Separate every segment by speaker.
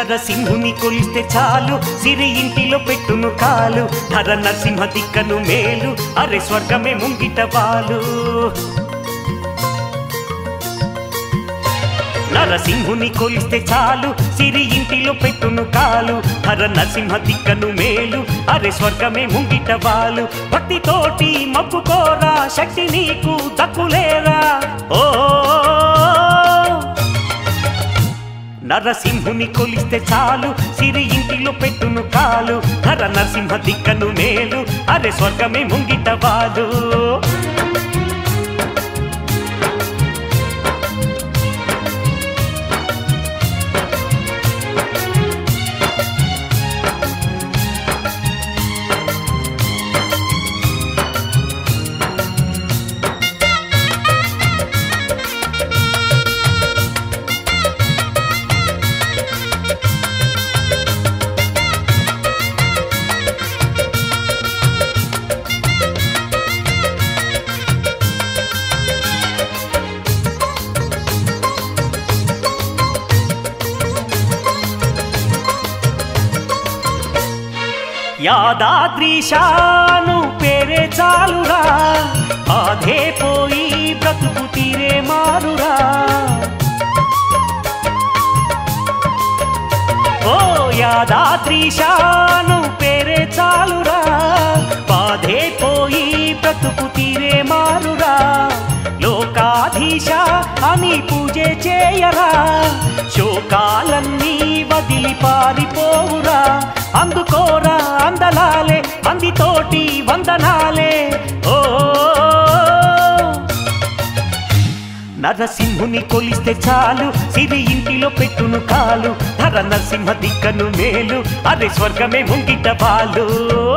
Speaker 1: నరసింహుని కొలిస్తే చాలు సిరి ఇంటిలో పెట్టును కాలు హర నరసింహ దిక్కను మేలు అరే స్వర్గమే ముంగిట పాలు నరసింహుని కొలిస్తే చాలు సిరి ఇంటిలో పెట్టును కాలు హర నరసింహ దిక్కను మేలు అరే స్వర్గమే ముంగిట బాలు భక్తితోటి మప్పుకోరా శక్తి నీకు దక్కులేరా ఓ నరసింహుని కొలిస్తే చాలు సిరి ఇంటిలో పెట్టును కాలు హర నరసింహ దిక్కను మేలు అరే స్వర్గమే ముంగిట బాలు యాదాద్రీశాను పేరే చాలురా బాధే పోయి బ్రతుకు తీరే మారురా ఓ యాదాద్రీశాను పేరే చాలురా బాధే పోయి బ్రతుకు తీరే మారురా లోకాధీశ అని పూజే చేయరా శోకాలన్నీ వదిలి పారిపోవురా అందుకోరా అందలాలే అందితోటి వందనాలే ఓ నరసింహుని కొలిస్తే చాలు సిరి ఇంటిలో పెట్టును కాలు ధర నరసింహ దిక్కను మేలు అరే స్వర్గమే ముంగిట బాలు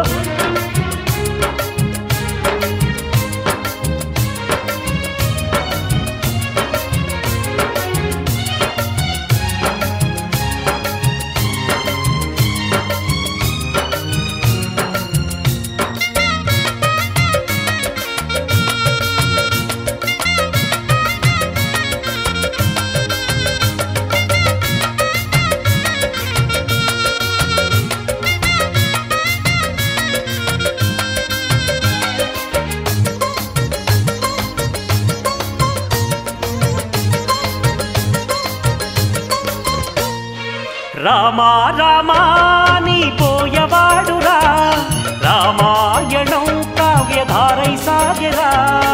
Speaker 1: రామా రామాని పోయవాడురా రామాయణం కావ్యధారై సాగరా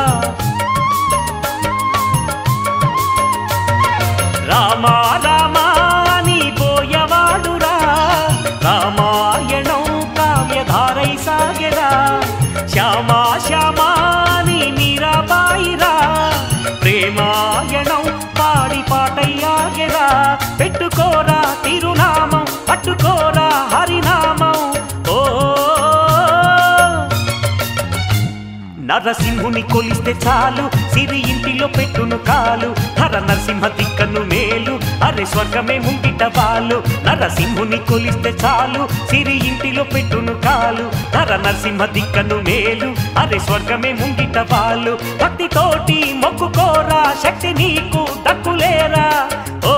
Speaker 1: రామా రామాని పోయవాడురా రామాయణం కావ్యధారై సాగరా శ్యామా శ్యామాని మీరాబాయిరా ప్రేమాయణం పాడి పాటయ్యాగరా పెట్టుకోరా తిరునామం పట్టుకోరా హరినామం ఓ నరసింహుని కొలిస్తే చాలు సిరి ఇంటిలో పెట్టును కాలు హర నరసింహ దిక్కను మేలు అరే స్వర్గమే ముంగిట బాలు నరసింహుని కొలిస్తే చాలు సిరి ఇంటిలో పెట్టును కాలు హర నరసింహ దిక్కను మేలు అరే స్వర్గమే ముంగిట బాలు భక్తితోటి మొక్కుకోరా శక్తి నీకు దక్కులేరా ఓ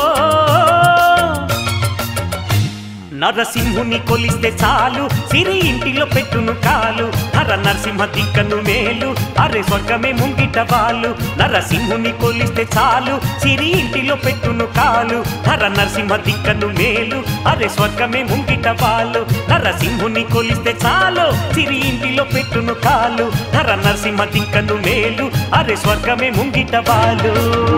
Speaker 1: నరసింహుని కొలిస్తే చాలు సిరి ఇంటిలో పెట్టును కాలు హర నరసింహ దిక్కను మేలు అరే స్వర్గమే ముంగిట బాలు నరసింహుని కొలిస్తే చాలు సిరి ఇంటిలో పెట్టును కాలు హర నరసింహ దిక్కను మేలు అరే స్వర్గమే ముంగిట బాలు నరసింహుని కొలిస్తే చాలు సిరి ఇంటిలో పెట్టును కాలు హర నరసింహ దిక్కను మేలు అరే స్వర్గమే ముంగిట బాలు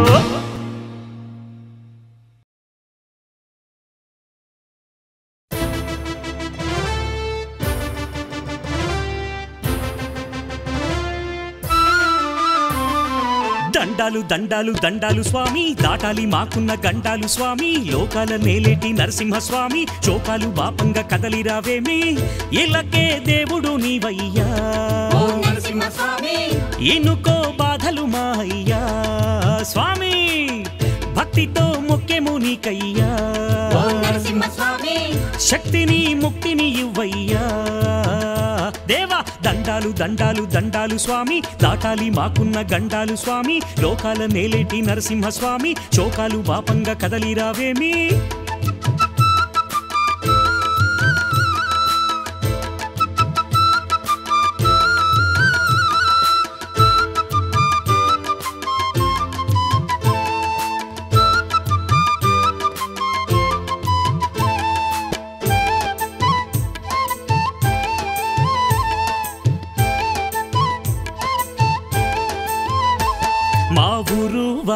Speaker 1: దండాలు దండాలు దండాలు స్వామి దాటాలి మాకున్న గండాలు స్వామి లోకాల నేలేటి నరసింహ స్వామి చోకాలు బాపంగా కదలి రావేమి ఇలకే దేవుడు నీవయ్యా
Speaker 2: ఓం నరసింహ స్వామి
Speaker 1: ఎన్నుకో బాధలు మా అయ్యా స్వామి భక్తితో మొక్కెము నీకయ్యా
Speaker 2: ఓం నరసింహ స్వామి
Speaker 1: శక్తిని ముక్తిని ఇవ్వయ్యా దేవా దండాలు దండాలు దండాలు స్వామి దాటాలి మాకున్న గండాలు స్వామి లోకాల నేలేటి నరసింహ స్వామి చోకాలు బాపంగా కదలి రావేమి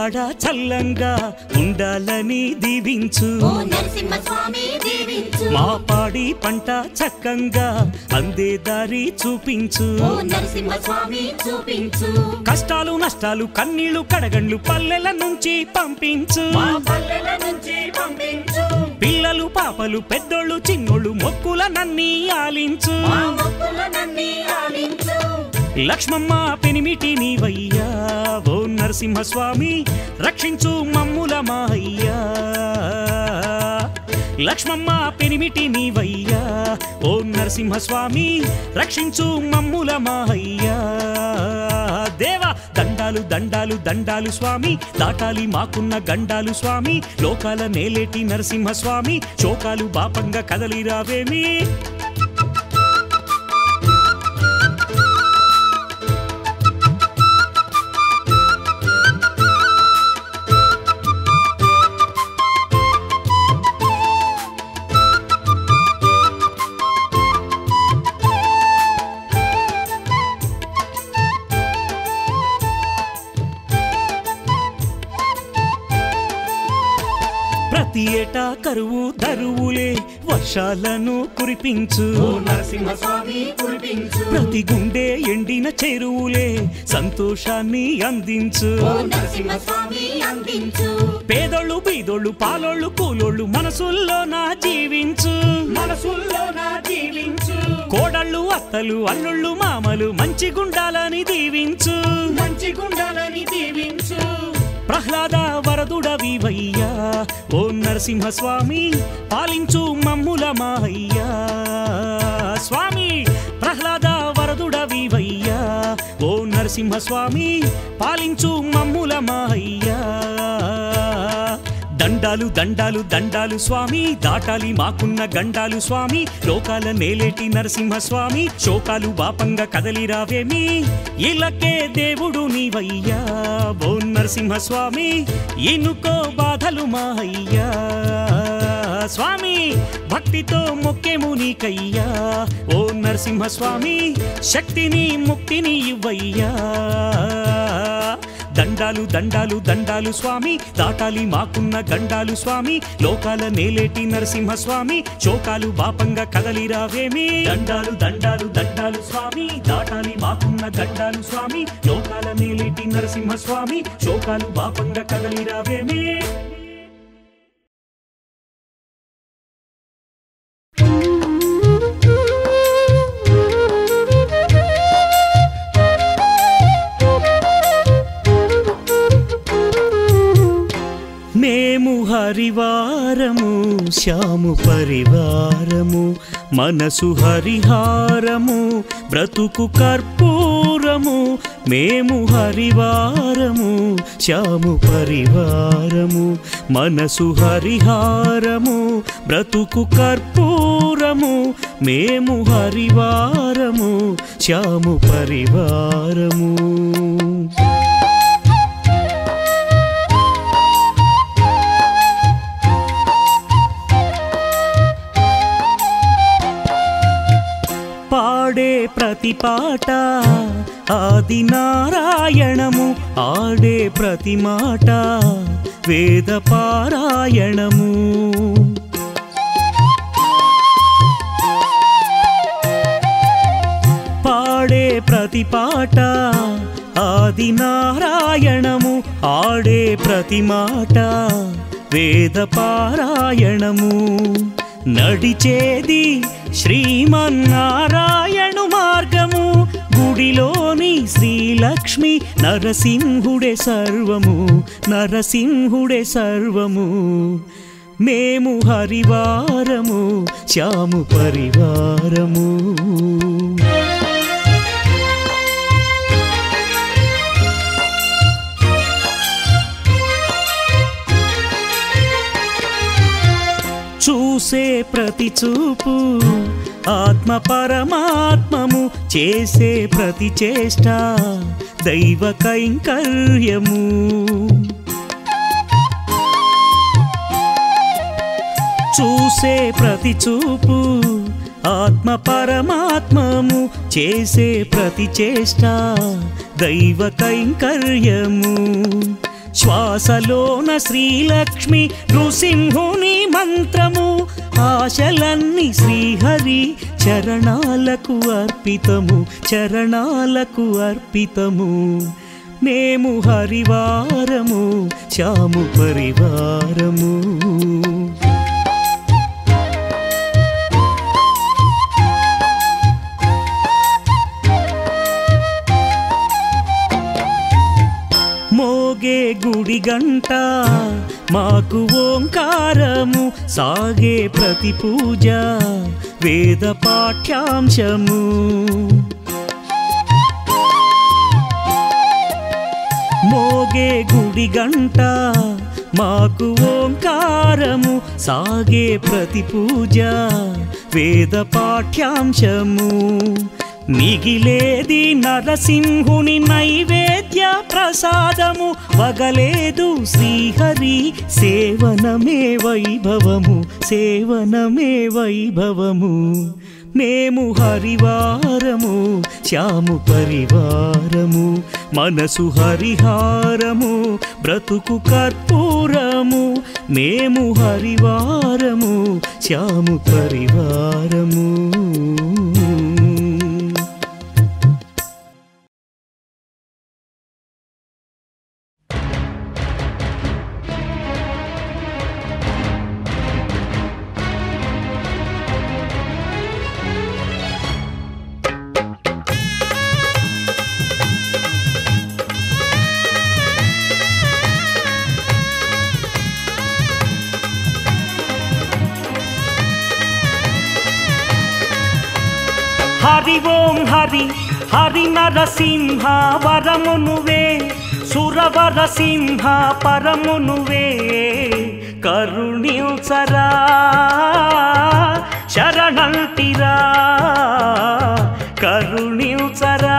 Speaker 1: వాడ చల్లంగా ఉండాలని దీవించు
Speaker 2: ఓ నరసింహ స్వామి దీవించు
Speaker 1: మా పాడి పంట చక్కంగా అందే దారి చూపించు
Speaker 2: ఓ నరసింహ స్వామి చూపించు
Speaker 1: కష్టాలు నష్టాలు కన్నీళ్లు కడగండ్లు పల్లెల నుంచి పంపించు
Speaker 2: మా పల్లెల నుంచి పంపించు
Speaker 1: పిల్లలు పాపలు పెద్దోళ్ళు చిన్నోళ్ళు మొక్కుల నన్ని ఆలించు
Speaker 2: మా మొక్కులనన్నీ ఆలించు
Speaker 1: లక్ష్మమ్మ పెనిమిటి నీవయ్యా ఓ నరసింహస్వామి రక్షించు మమ్ముల మాయ్యా లక్ష్మమ్మ పెనిమిటి నీవయ్యా ఓ నరసింహస్వామి రక్షించు మమ్ముల మాయ్యా దేవా దండాలు దండాలు దండాలు స్వామి దాటాలి మాకున్న గండాలు స్వామి లోకాల నేలేటి నరసింహస్వామి చోకాలు బాపంగా కదలి రావేమి ప్రతి ఏటా కరువు దరువులే వర్షాలను కురిపించు
Speaker 2: ఓ నరసింహ స్వామి కురిపించు
Speaker 1: ప్రతి గుండె ఎండిన చెరువులే సంతోషాన్ని అందించు
Speaker 2: ఓ నరసింహ స్వామి అందించు
Speaker 1: పేదోళ్ళు బీదోళ్ళు పాలోళ్ళు కూలోళ్ళు మనసుల్లో నా జీవించు
Speaker 2: మనసుల్లో నా జీవించు
Speaker 1: కోడళ్ళు అత్తలు అల్లుళ్ళు మామలు మంచి గుండాలని దీవించు
Speaker 2: మంచి గుండాలని దీవించు
Speaker 1: ప్రహ్లాద వరదుడవివయ్యా ఓ నరసింహస్వామి పాలించు మమ్ముల మాయ్యా స్వామి ప్రహ్లాద వరదుడవివయ్యా ఓ నరసింహస్వామి పాలించు మమ్ముల మాయ్యా దండాలు దండాలు దండాలు స్వామి దాటాలి మాకున్న గండాలు స్వామి లోకాల నేలేటి నరసింహ స్వామి శోకాలు బాపంగా కదలి రావేమి ఇలకే దేవుడు నీవయ్యా ఓ నరసింహ స్వామి ఇనుకో బాధలు మా అయ్యా స్వామి భక్తితో మొక్కేము నీకయ్యా ఓ నరసింహ స్వామి శక్తిని ముక్తిని ఇవ్వయ్యా దండాలు దండాలు దండాలు స్వామి దాటాలి మాకున్న గండాలు స్వామి లోకాల నేలేటి నరసింహ స్వామి చోకాలు బాపంగా కదలి రావేమి దండాలు దండాలు దండాలు స్వామి దాటాలి మాకున్న గండాలు స్వామి లోకాల నేలేటి నరసింహ స్వామి చోకాలు బాపంగా కదలి రావేమి మేము హరివారము శ్యాము పరివారము మనసు హరిహారము బ్రతుకు కర్పూరము మేము హరివారము శ్యాము పరివారము మనసు హరిహారము బ్రతుకు కర్పూరము మేము హరివారము శ్యాము పరివారము పాడే ప్రతి పాట ఆది నారాయణము ఆడే ప్రతి మాట వేద పారాయణము పాడే ప్రతి పాట ఆది నారాయణము ఆడే ప్రతి మాట వేద పారాయణము నడిచేది శ్రీమన్నారాయణు మార్గము గుడిలోని శ్రీలక్ష్మి నరసింహుడే సర్వము నరసింహుడే సర్వము మేము హరివారము శ్యాము పరివారము చూసే ప్రతి చూపు ఆత్మ పరమాత్మము చేసే ప్రతి చేష్ట దైవ కైంకర్యము చూసే ప్రతి చూపు ఆత్మ పరమాత్మము చేసే ప్రతి చేష్ట దైవ కైంకర్యము
Speaker 3: శ్వాసలోన శ్రీలక్ష్మి నృసింహుని మంత్రము ఆశలన్నీ శ్రీహరి చరణాలకు అర్పితము చరణాలకు అర్పితము మేము హరివారము చాము పరివారము మోగే గుడి గంట మాకు ఓంకారము సాగే ప్రతి పూజ వేద పాఠ్యాంశము మోగే గుడి గంట మాకు ఓంకారము సాగే ప్రతి పూజ వేద పాఠ్యాంశము మిగిలేది నరసింహుని నైవేద్య ప్రసాదము వగలేదు శ్రీహరి సేవనమే వైభవము సేవనమే వైభవము మేము హరివారము శ్యాము పరివారము మనసు హరిహారము బ్రతుకు కర్పూరము మేము హరివారము శ్యాము పరివారము
Speaker 1: హరి ఓం హరి హరి నరసింహ వరమునువే సురవర సింహ పరమునువే కరుణించరా శరణంటిరా కరుణించరా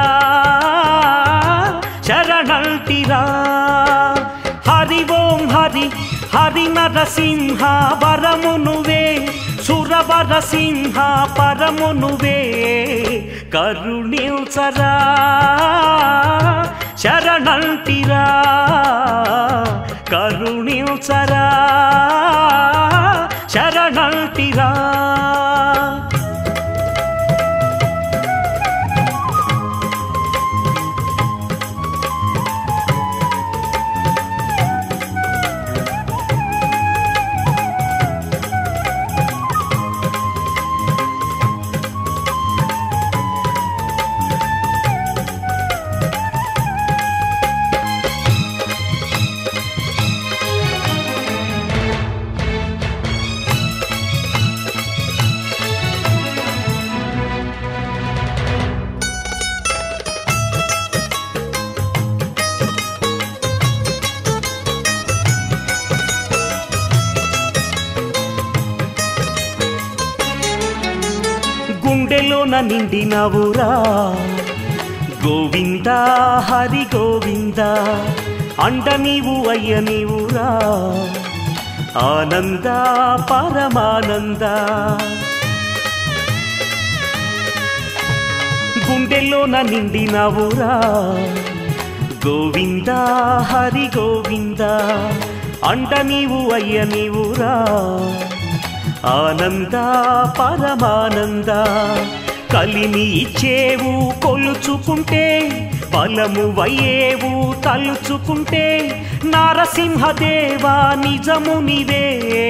Speaker 1: శరణంటిరా హరి ఓం హరి హరి నరసింహ వరమునువే సురవర సింహ పరమునువే కరుణించరా శరణంటిరా కరుణించరా శరణంటిరా గుండెలోన నిండినవురా గోవింద హరి గోవింద అండ నీవు అయ్య నీవురా ఆనంద పరమానంద గుండెలోన నిండినవురా గోవింద హరి గోవింద అండ నీవు అయ్య నీవురా ఆనంద పరమానంద కలిమి ఇచ్చేవు కొలుచుకుంటే బలము వయ్యేవు తలుచుకుంటే నారసింహదేవా నిజము నివే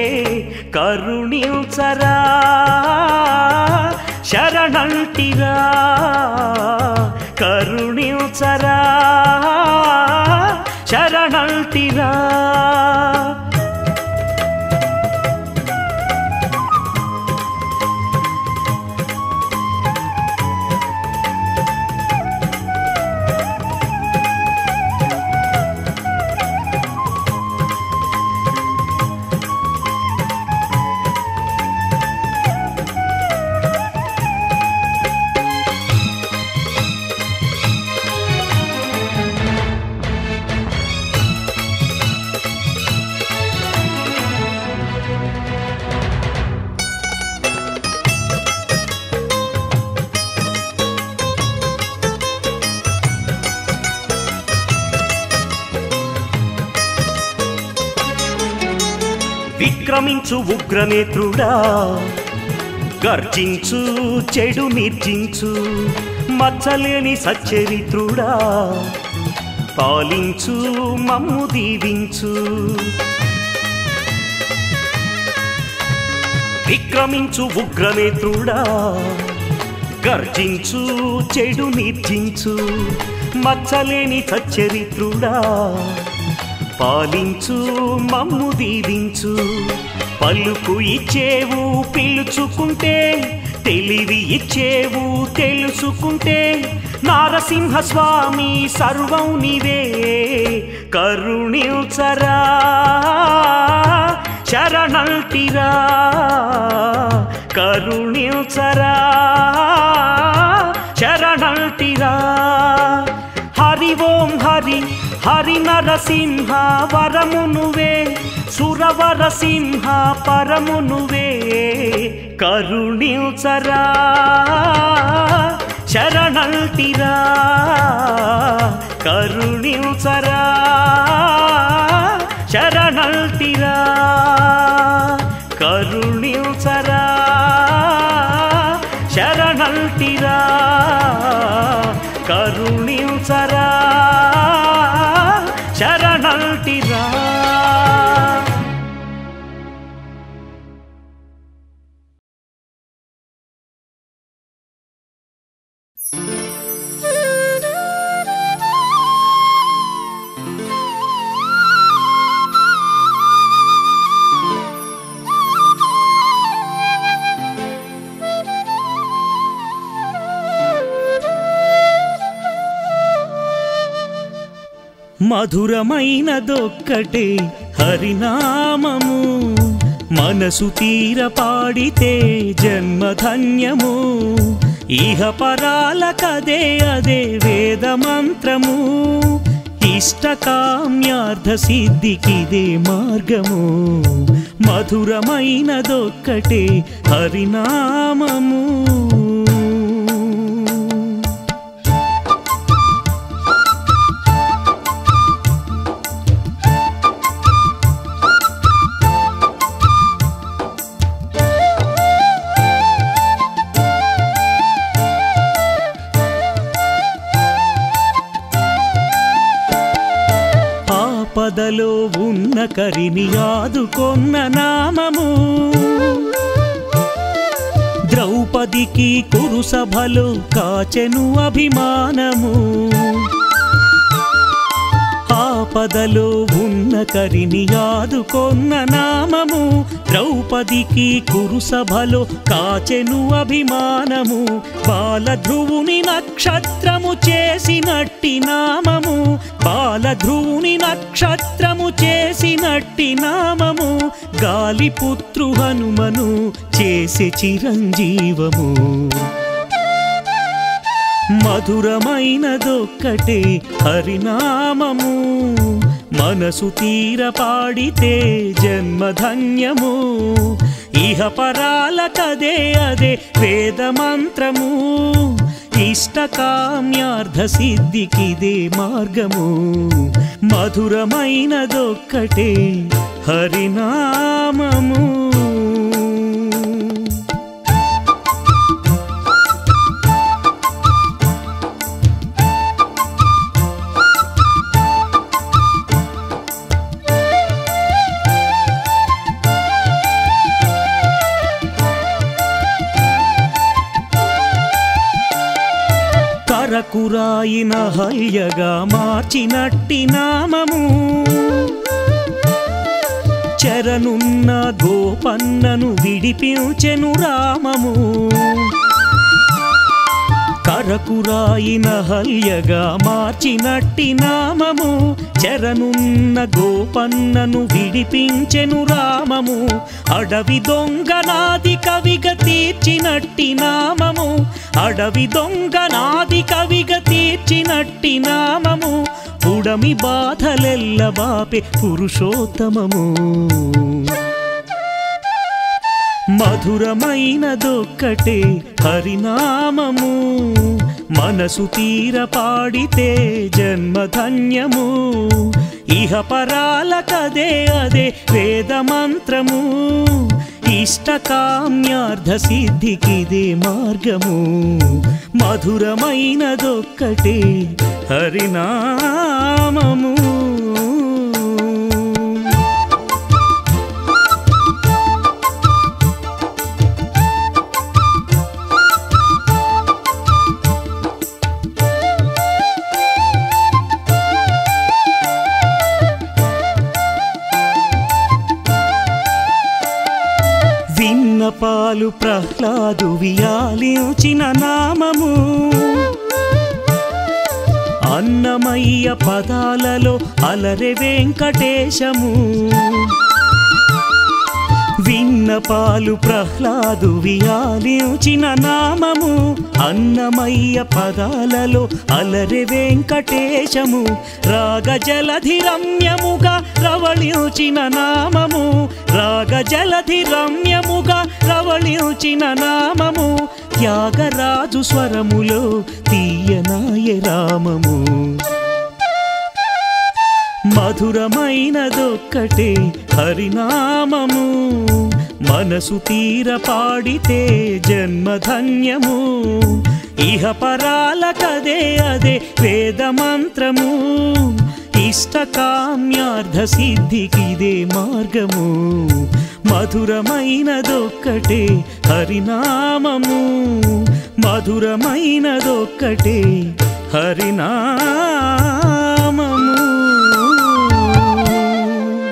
Speaker 1: కరుణించరా శరణంటిరా కరుణించరా శరణంటిరా విక్రమించు ఉగ్రనేత్రుడా గర్జించు చెడు నిర్జించు మచ్చలేని సచ్చరిత్రుడా పాలించు మమ్ము దీవించు విక్రమించు ఉగ్రనేత్రుడా గర్జించు చెడు నిర్జించు మచ్చలేని సచ్చరిత్రుడా పాలించు మమ్ము దీవించు పలుకు ఇచ్చేవు పిలుచుకుంటే తెలివి ఇచ్చేవు తెలుసుకుంటే నారసింహ స్వామి సర్వం నీవే కరుణిల్చరా శరణల్టిరా కరుణిల్చరా శరణల్టిరా హరి ఓం హరి హరి నరసింహ వరమునువే సురవర సింహ పరమునువే కరుణిల్చరా శరణల్టిరా కరుణిల్చరా శరణల్టిరా కరుణిల్చరా శరణల్టిరా కరుణిల్చరా శరణల్టిరా
Speaker 3: మధురమైనదొక్కటే హరినామము మనసు తీర పాడితే జన్మధన్యము ఇహ పరాలకదే అదే వేద మంత్రము ఇష్టకామ్యార్థ సిద్ధికిదే మార్గము మధురమైనదొక్కటే హరినామము ఆపదలో ఉన్న కరిని ఆదుకొన్న నామము ద్రౌపదికి కురు సభలో కాచెను అభిమానము ఆపదలో ఉన్న కరిని ఆదుకొన్న నామము ద్రౌపదికి కురు సభలో కాచెను అభిమానము బాలధ్రువుని నక్షత్రము చేసినట్టి నామము బాలధ్రువుని నక్షత్రము చేసినట్టి నామము గాలిపుత్రు హనుమను చేసే చిరంజీవము మధురమైనదొక్కటే హరినామము మనసు తీర పాడితే జన్మధన్యము ఇహ పరాలకదే అదే వేద మంత్రము ఇష్టకామ్యార్థ సిద్ధికిదే మార్గము మధురమైనదొక్కటే హరినామము కరకురాయిన హల్యగా మార్చినట్టి నామము చెరనున్న గోపన్నను విడిపించెను రామము కరకురాయిన హల్యగా మార్చినట్టి నామము చెరనున్న గోపన్నను విడిపించెను రామము అడవి దొంగనాది కవిగా తీర్చినట్టి నామము అడవి దొంగనాది కవిగా తీర్చినట్టి నామము పుడమి బాధలెల్ల బాపే పురుషోత్తమము మధురమైనదొక్కటే హరినామము మనసు తీర పాడితే జన్మధన్యము ఇహ పరాల కదే అదే వేద మంత్రము ఇష్టకామ్యార్థ సిద్ధికిదే మార్గము మధురమైనదొక్కటే హరినామము విన్నపాలు ప్రహ్లాదు వియాలించిన నామము అన్నమయ్య పదాలలో అలరె వెంకటేశము విన్నపాలు ప్రహ్లాదు వియాలించిన నామము అన్నమయ్య పదాలలో అలరె వెంకటేశము రాగ జలధి రమ్యముగా రవళించిన నామము రాగ జలధి రమ్యముగా రవళించిన నామము త్యాగరాజు స్వరములో తీయనాయ రామము మధురమైనదొక్కటే హరినామము మనసు తీర పాడితే జన్మధన్యము ఇహ పరాల కదే అదే వేద మంత్రము ఇష్టకామ్యార్థ సిద్ధికిదే మార్గము మధురమైనదొక్కటే హరినామము మధురమైనదొక్కటే హరినామము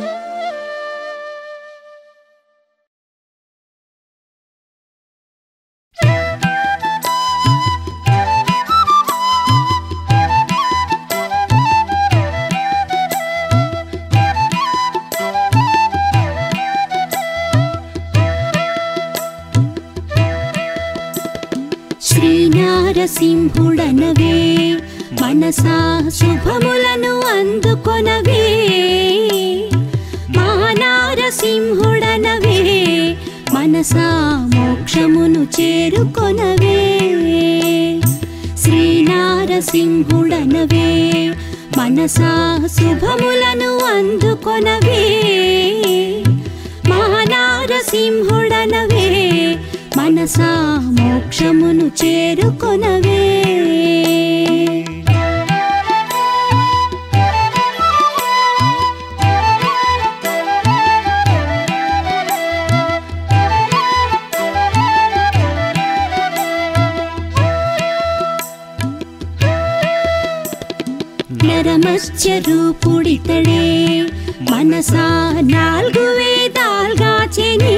Speaker 4: శ్రీనారసింహుడనవే మనసా శుభములను అందుకొనవే మహానారసింహుడనవే మనసా మోక్షమును చేరుకొనవే శ్రీనారసింహుడనవే మనసా శుభములను అందుకొనవే మహానారసింహుడనవే మనసా మోక్షమును చేరుకొనవే నరమత్స్య రూపుడితడే మనసా నాలుగు వేదాల్గా చెని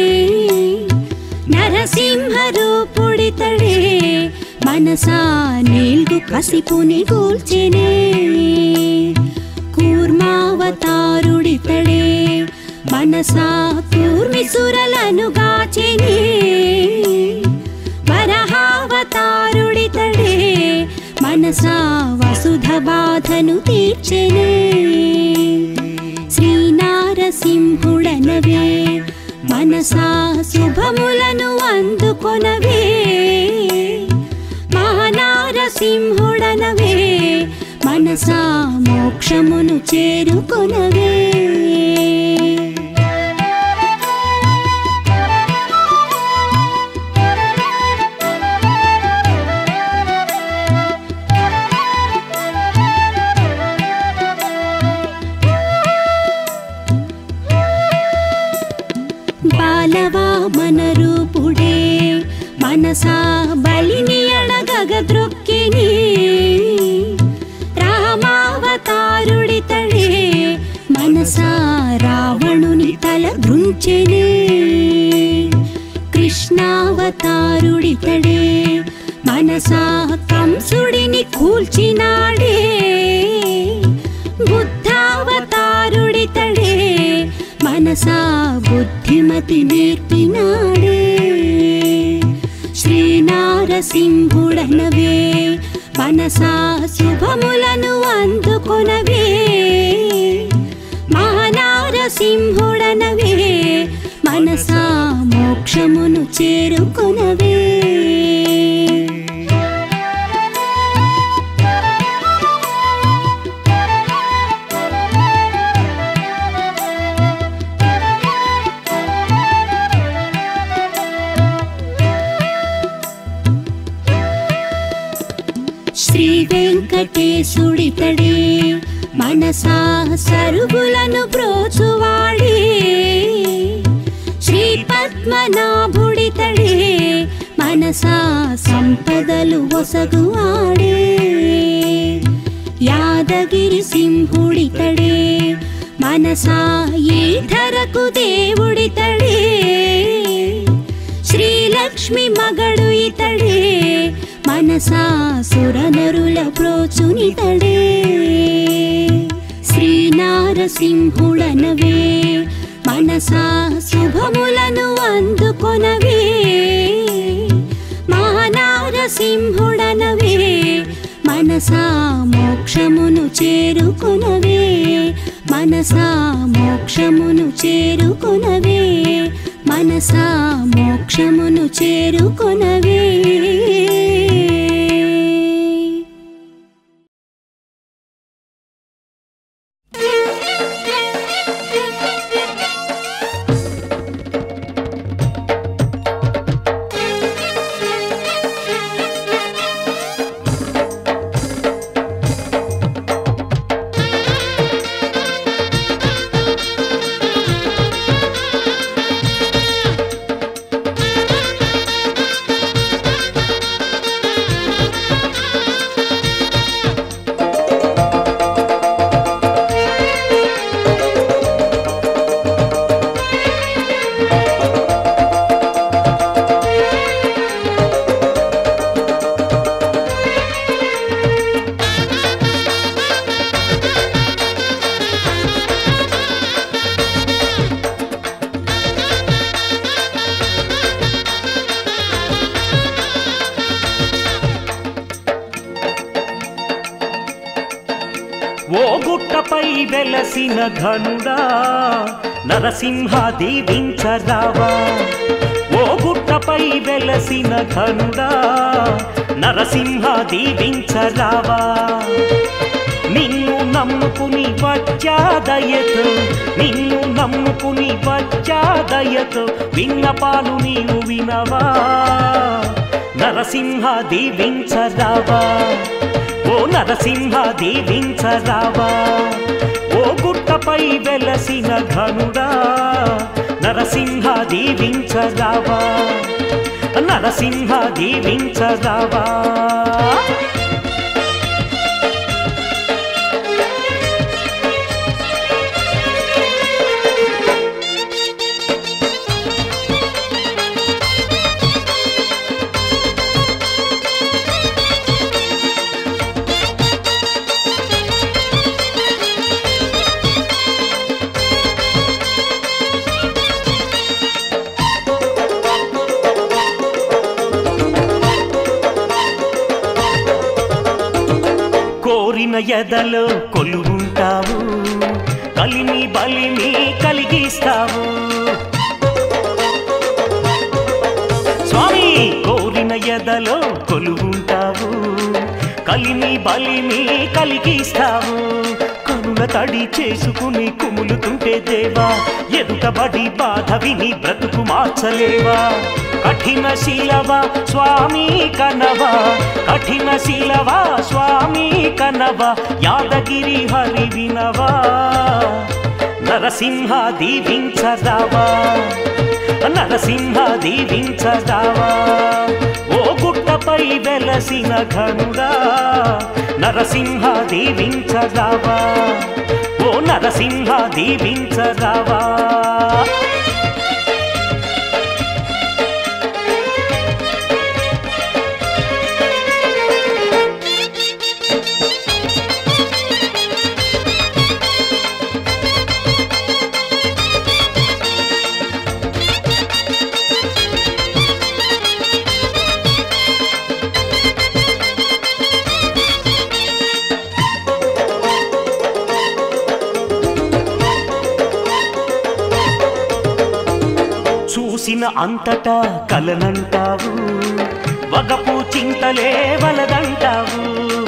Speaker 4: నరసింహ రూపుడితడే మనసా నీల్గు కసిపుని గూల్చెనే కూర్మావతారుడితడే మనసా కూర్మిసురలను గాచెని వరహావతారుడితడే మనసా వసుధ బాధను తీర్చెనే శ్రీనారసింహుడనవే మనసా శుభములను అందుకొనవే మహానారసింహుడనవే మనసా మోక్షమును చేరుకొనవే బాలవామన రూపుడే మనసా బలిని అడగగ ద్రొక్కిని రామావతారుడితడే మనసా రావణుని తల భృంచెనే కృష్ణావతారుడితడే మనసా కంసుడిని కూల్చినాడే బుద్ధావతారుడితడే మనసా బుద్ధిమతి నేర్పినాడే శ్రీనారసింహుడనవే మనసా శుభములను అందుకొనవే మహానారసింహుడనవే మనసా మోక్షమును చేరుకొనవే శ్రీ వెంకటేశుడితడే మనసా సరుగులను బ్రోచువాడే శ్రీ పద్మనాభుడితడే మనసా సంపదలు ఒసగువాడే యాదగిరి సింహుడితడే మనసా ఈ ధరకు దేవుడితడే శ్రీలక్ష్మి మగడు ఇతడే మనసా సురనరుల ప్రోచునితడే శ్రీనారసింహుడనవే మనసా శుభములను అందుకొనవే మహానారసింహుడనవే మనసా మోక్షమును చేరుకునవే మనసా మోక్షమును చేరుకునవే మనసా మోక్షమును చేరుకునవే
Speaker 1: ఓ గుట్టపై వెలసిన ఘనుడా నరసింహ దీవించరావా ఓ గుట్టపై వెలసిన ఘనుడా నరసింహ దీవించరావా నిన్ను నమ్ముకుని వచ్చాదయతో నిన్ను నమ్ముకుని వచ్చాదయతో విన్నపాలు నీవు వినవా నరసింహ దీవించరావా ఓ నరసింహ దీవించరావా ఓ గుట్టపై వెలసిన ఘనుడా నరసింహ దీవించరావా నరసింహ దీవించరావా కోరిన ఎదలో కొలువుంటావు కలిమి బలిమి కలిగిస్తావు స్వామి కోరిన ఎదలో కొలువుంటావు కలిమి బలిమి కలిగిస్తావు కనుల తడి చేసుకుని కుములుతుంటే దేవా ఎదుటబడి బాధ విని బ్రతుకు మార్చలేవా కఠిన శీలవా స్వామి కనవా కఠిన శీలవా స్వామి కనవా యాదగిరి హరి వినవా నరసింహ దీవించరావా నరసింహ దీవించరావా ఓ గుట్టపై వెలసిన ఘనుడా నరసింహ దీవించరావా ఓ నరసింహ దీవించరావా చూసిన అంతటా కలనంటావు వగపు చింతలే వలదంటావు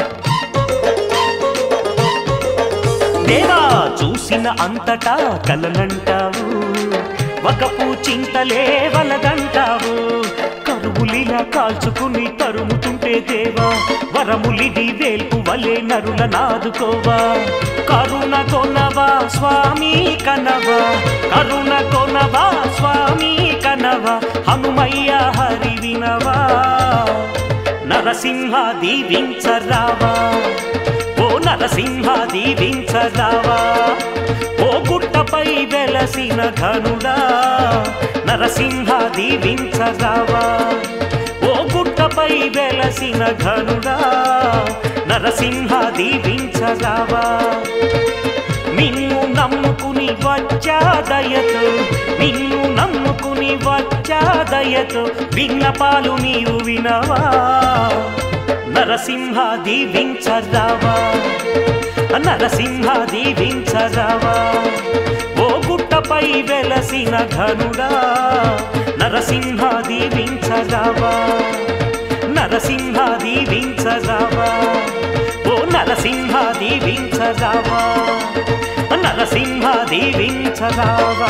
Speaker 1: దేవా చూసిన అంతటా కలనంటావు వగపు చింతలే వలదంటావు కరువులి ఇలా కాల్చుకుని తరుముతుంటే దేవా వరములిది వేల్పు వలే నరుల నాదుకోవా కరుణ కొనవా స్వామి కనవా కరుణ కొనవా స్వామి కనవా హనుమయ్య హరి వినవా నరసింహ దీవించరావా ఓ నరసింహ దీవించరావా ఓ గుట్టపై వెలసిన ఘనుడా నరసింహ దీవించరావా ఓ గుట్టపై వెలసిన ఘనుడా నరసింహ దీవించరావా నిన్ను నమ్ముకుని వచ్చా దయతో నిన్ను నమ్ముకుని వచ్చా దయతో విన్నపాలు నీవు వినవా నరసింహ దీవించరావా నరసింహ దీవించరావా ఓ గుట్టపై వెలసిన ఘనుడా నరసింహ దీవించరావా నరసింహ దీవించరావా ఓ నరసింహ దీవించరావా నరసింహ దీవించరావా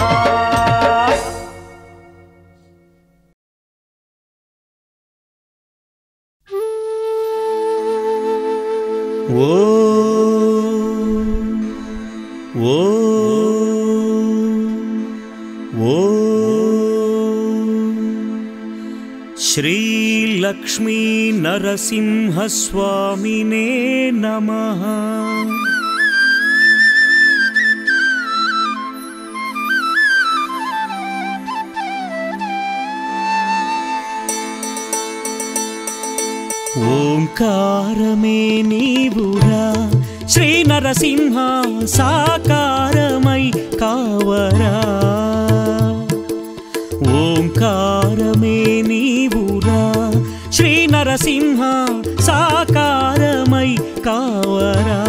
Speaker 3: ఓ ఓ ఓ శ్రీ లక్ష్మీ నరసింహస్వామినే నమః ఓంకారమే నీవురా శ్రీ నరసింహ సాకారమై కావరా ఓంకారమే నీవురా శ్రీ నరసింహ సాకారమై కావరా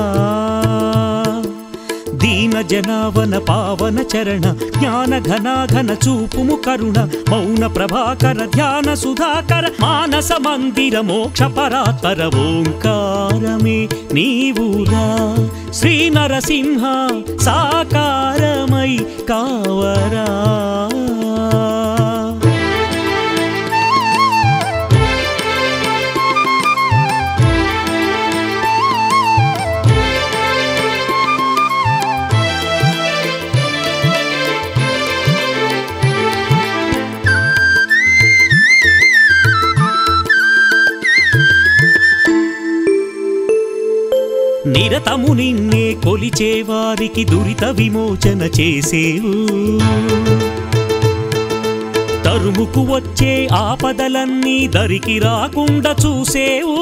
Speaker 3: దీన జనావన పావన చరణ జ్ఞాన ఘనాఘన చూపుము కరుణ మౌన ప్రభాకర ధ్యాన సుధాకర మానస మందిర మోక్ష పరాత్పర ఓంకారమే నీవురా శ్రీ నరసింహ సాకారమై కావరా నిరతము నిన్నే కొలిచే వారికి దురిత విమోచన చేసేవు తరుముకు వచ్చే ఆపదలన్నీ దరికి రాకుండా చూసేవు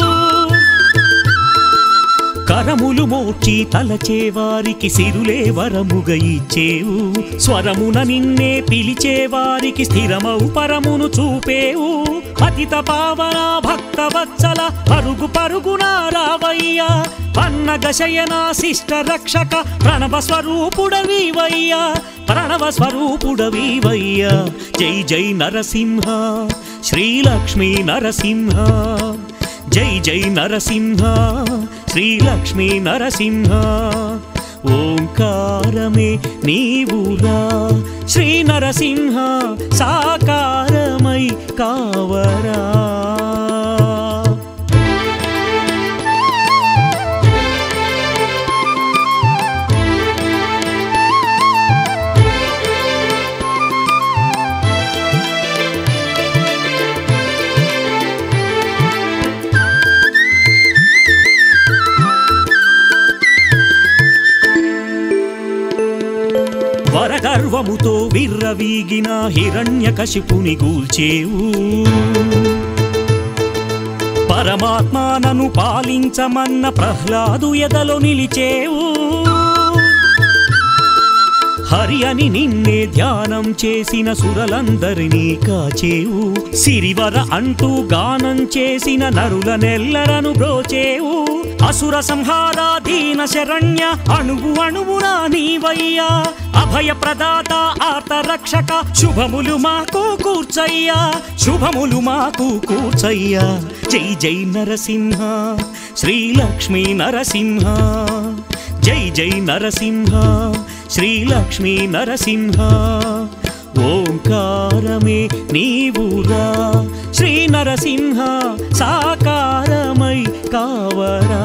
Speaker 3: కరములు మోర్చి తలచే వారికి సిరులే వరముగ ఇచ్చేవు స్వరమున నిన్నే పిలిచే వారికి స్థిరమౌ పరమును చూపేవు పతిత పావన భక్త వత్సల పరుగు పరుగున రావయ్యా పన్నగ శయన శిష్ట రక్షక ప్రణవ స్వరూపుడవీవయ్యా ప్రణవ స్వరూపుడవీవయ్యా జై జై నరసింహ శ్రీలక్ష్మీ నరసింహ జై జై నరసింహ శ్రీలక్ష్మీ నరసింహ ఓంకారమే నీవురా శ్రీ నరసింహ సాకారమై కావరా వరగర్వముతో విర్రవీగిన హిరణ్యకశిపుని గూల్చేవు పరమాత్మానను పాలించమన్న ప్రహ్లాదు ఎదలో నిలిచేవు హరి అని నిన్నే ధ్యానం చేసిన సురలందరినీ కాచేవు సిరివర అంటూ గానం చేసిన నరుల నెల్లరను బ్రోచేవు అసుర సంహారాధీన శరణ్య అణువు అణువునా నీవయ్యా అభయ ప్రదాత ఆర్త రక్షక శుభములు మాకు కూర్చయ్యా శుభములు మాకు కూర్చయ్యా జై జై నరసింహ శ్రీలక్ష్మీ నరసింహ జై జై నరసింహ శ్రీలక్ష్మీ నరసింహ ఓంకారమే నీవురా శ్రీ నరసింహ సాకారమై కావరా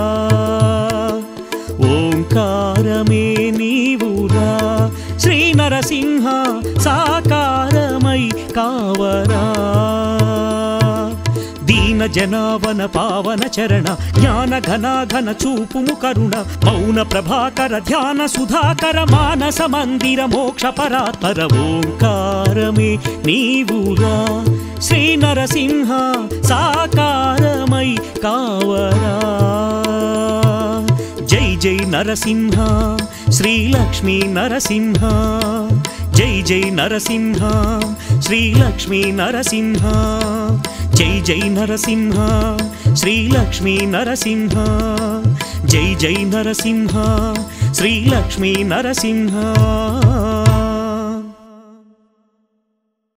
Speaker 3: ఓంకారమే నీవురా శ్రీ నరసింహ సాకారమై కావరా దీన జనావన పావన చరణ జ్ఞాన ఘన ఘన చూపుము కరుణ మౌన ప్రభాకర ధ్యాన సుధాకర మానస మందిర మోక్ష పరాత్పర ఓంకారమే నీవురా శ్రీ నరసింహ సాకారమై కావరా జై జై నరసింహ శ్రీ లక్ష్మీ నరసింహ జై జై నరసింహ శ్రీ లక్ష్మీ నరసింహ జై జై నరసింహ శ్రీ లక్ష్మీ నరసింహ జై జై నరసింహ శ్రీ లక్ష్మీ నరసింహ